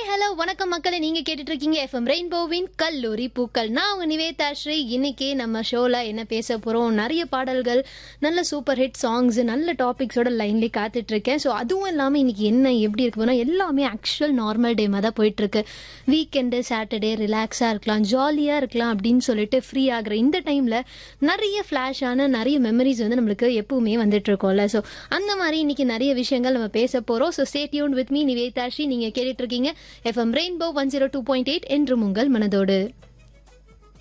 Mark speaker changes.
Speaker 1: hi hello வணக்கம் மக்களே நீங்க கேட்டுட்டு இருக்கீங்க எஃப்எம் ரெயின்போவின் கல்லூரி பூக்கள் நான் உங்க நிவேதா ஸ்ரீ இன்னைக்கு நம்ம ஷோல என்ன பேச போறோம் நிறைய பாடல்கள் நல்ல சூப்பர் ஹிட் சாங்ஸ் நல்ல டாபிக்ஸோட லைன்லேயே காத்துட்டு இருக்கேன் ஸோ அதுவும் இல்லாமல் இன்னைக்கு என்ன எப்படி இருக்கு போனா எல்லாமே ஆக்சுவல் நார்மல் டே மாதிரி தான் போயிட்டு இருக்கு வீக்கெண்டு சாட்டர்டே ரிலாக்ஸாக இருக்கலாம் ஜாலியாக இருக்கலாம் அப்படின்னு சொல்லிட்டு ஃப்ரீ ஆகுற இந்த டைம்ல நிறைய ஃப்ளாஷான நிறைய மெமரிஸ் வந்து நம்மளுக்கு எப்பவுமே வந்துட்டு இருக்கோம்ல ஸோ அந்த மாதிரி இன்னைக்கு நிறைய விஷயங்கள் நம்ம பேச போறோம் so stay tuned with me Niveda Sri நீங்க கேட்டுட்டு இருக்கீங்க FM rainbow one zero two point eight என்றும் உங்கள் மனதோடு